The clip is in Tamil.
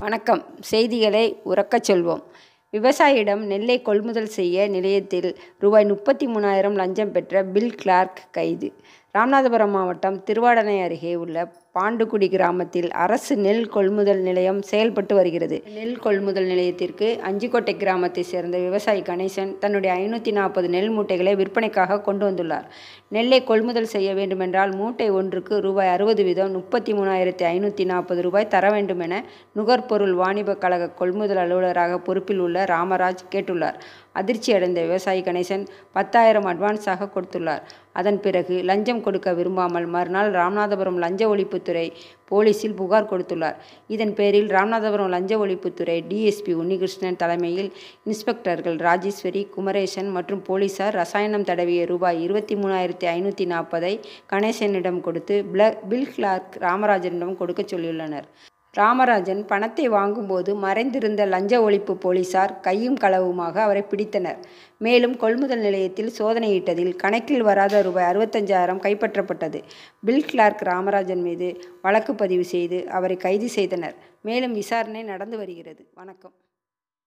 வணக்கம் செய்திகளை உரக்கச் சொல்வோம் விவசாயியிடம் நெல்லை கொள்முதல் செய்ய நிலையத்தில் ரூபாய் முப்பத்தி மூணாயிரம் லஞ்சம் பெற்ற பில் கிளார்க் கைது ராமநாதபுரம் மாவட்டம் திருவாடனை அருகே உள்ள பாண்டுகுடி கிராமத்தில் அரசு நெல் கொள்முதல் நிலையம் செயல்பட்டு வருகிறது நெல் கொள்முதல் நிலையத்திற்கு அஞ்சிக்கோட்டை கிராமத்தை சேர்ந்த விவசாயி கணேசன் தன்னுடைய ஐநூற்றி நாற்பது நெல் மூட்டைகளை விற்பனைக்காக கொண்டு வந்துள்ளார் நெல்லை கொள்முதல் செய்ய வேண்டுமென்றால் மூட்டை ஒன்றுக்கு ரூபாய் அறுபது வீதம் முப்பத்தி மூணாயிரத்தி ஐநூற்றி நாற்பது ரூபாய் தர வேண்டும் என நுகர்பொருள் வாணிபக் கழக கொள்முதல் அலுவலராக பொறுப்பில் உள்ள ராமராஜ் கேட்டுள்ளார் அதிர்ச்சி அடைந்த விவசாயி கணேசன் பத்தாயிரம் அட்வான்ஸாக கொடுத்துள்ளார் அதன் பிறகு லஞ்சம் கொடுக்க விரும்பாமல் மறுநாள் ராமநாதபுரம் லஞ்ச ஒழிப்புத்துறை போலீசில் புகார் கொடுத்துள்ளார் இதன் பேரில் ராமநாதபுரம் லஞ்ச ஒழிப்புத்துறை டிஎஸ்பி உன்னிகிருஷ்ணன் தலைமையில் இன்ஸ்பெக்டர்கள் ராஜேஸ்வரி குமரேசன் மற்றும் போலீசார் ரசாயனம் தடவிய ரூபாய் இருபத்தி மூணாயிரத்தி ஐநூற்றி நாற்பதை கணேசனிடம் கொடுத்து பிள பில் கிளார்க் ராமராஜனிடம் கொடுக்கச் சொல்லியுள்ளனர் ராமராஜன் பணத்தை வாங்கும்போது மறைந்திருந்த லஞ்ச ஒழிப்பு போலீசார் கையும் களவுமாக அவரை பிடித்தனர் மேலும் கொள்முதல் நிலையத்தில் சோதனையிட்டதில் கணக்கில் வராத ரூபாய் அறுபத்தஞ்சாயிரம் கைப்பற்றப்பட்டது பில் கிளார்க் ராமராஜன் மீது வழக்கு பதிவு செய்து அவரை கைது செய்தனர் மேலும் விசாரணை நடந்து வருகிறது வணக்கம்